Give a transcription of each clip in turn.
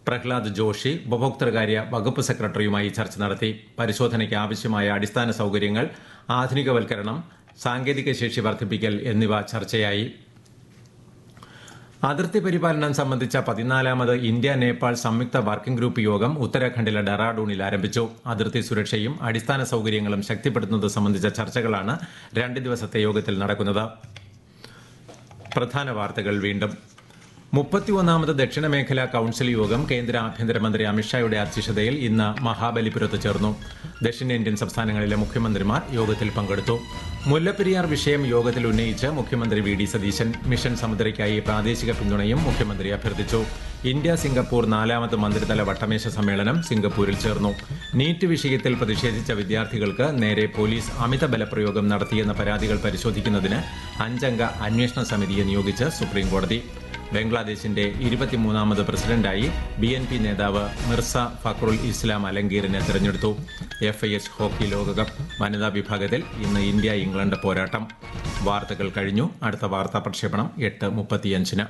പ്രഹ്ലാദ് ജോഷി ഉപഭോക്തൃകാര്യ വകുപ്പ് സെക്രട്ടറിയുമായി ചർച്ച നടത്തി പരിശോധനയ്ക്ക് ആവശ്യമായ അടിസ്ഥാന സൌകര്യങ്ങൾ ആധുനികവൽക്കരണം സാങ്കേതിക ശേഷി വർദ്ധിപ്പിക്കൽ എന്നിവ ചർച്ചയായി അതിർത്തി പരിപാലനം സംബന്ധിച്ച പതിനാലാമത് ഇന്ത്യ നേപ്പാൾ സംയുക്ത വർക്കിംഗ് ഗ്രൂപ്പ് യോഗം ഉത്തരാഖണ്ഡിലെ ഡെറാഡൂണിൽ ആരംഭിച്ചു അതിർത്തി സുരക്ഷയും അടിസ്ഥാന സൌകര്യങ്ങളും ശക്തിപ്പെടുത്തുന്നത് സംബന്ധിച്ച ചർച്ചകളാണ് രണ്ട് ദിവസത്തെ യോഗത്തിൽ നടക്കുന്നത് പ്രധാന വാർത്തകൾ വീണ്ടും മുപ്പത്തിയൊന്നാമത് ദക്ഷിണ മേഖലാ കൌൺസിൽ യോഗം കേന്ദ്ര ആഭ്യന്തരമന്ത്രി അമിത്ഷായുടെ അധ്യക്ഷതയിൽ ഇന്ന് മഹാബലിപുരത്ത് ചേർന്നു ദക്ഷിണേന്ത്യൻ സംസ്ഥാനങ്ങളിലെ മുഖ്യമന്ത്രിമാർ യോഗത്തിൽ പങ്കെടുത്തു മുല്ലപ്പെരിയാർ വിഷയം യോഗത്തിൽ ഉന്നയിച്ച് മുഖ്യമന്ത്രി വി ഡി സതീശൻ മിഷൻ സമുദ്രയ്ക്കായി പ്രാദേശിക പിന്തുണയും മുഖ്യമന്ത്രി അഭ്യർത്ഥിച്ചു ഇന്ത്യ സിംഗപ്പൂർ നാലാമത് മന്ത്രിതല വട്ടമേശ സമ്മേളനം സിംഗപ്പൂരിൽ ചേർന്നു നീറ്റ് വിഷയത്തിൽ പ്രതിഷേധിച്ച വിദ്യാർത്ഥികൾക്ക് നേരെ പോലീസ് അമിത ബലപ്രയോഗം നടത്തിയെന്ന പരാതികൾ പരിശോധിക്കുന്നതിന് അഞ്ചംഗ അന്വേഷണ സമിതിയെ നിയോഗിച്ച് സുപ്രീംകോടതി ബംഗ്ലാദേശിന്റെ ഇരുപത്തിമൂന്നാമത് പ്രസിഡന്റായി ബി എൻ പി നേതാവ് മിർസ ഫക്രുൽ ഇസ്ലാം അലങ്കീറിനെ തെരഞ്ഞെടുത്തു എഫ് ഐ എച്ച് ഹോക്കി ലോകകപ്പ് വനിതാ വിഭാഗത്തിൽ ഇന്ന് ഇന്ത്യ ഇംഗ്ലണ്ട് പോരാട്ടം വാർത്തകൾ കഴിഞ്ഞു അടുത്ത വാർത്താ പ്രക്ഷേപണം എട്ട് മുപ്പത്തിയഞ്ചിന്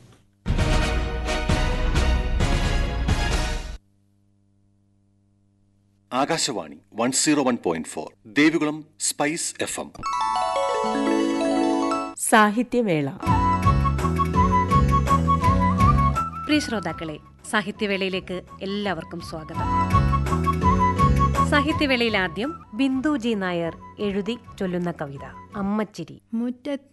Akashvani one zero one point four Devikulam spice F M സാഹിത്യവേള പ്രിയ ശ്രോതാക്കളെ സാഹിത്യവേളയിലേക്ക് എല്ലാവർക്കും സ്വാഗതം സാഹിത്യവേളയിൽ ആദ്യം ബിന്ദു ജി നായർ എഴുതി ചൊല്ലുന്ന കവിത അമ്മച്ചിരി മുറ്റത്ത്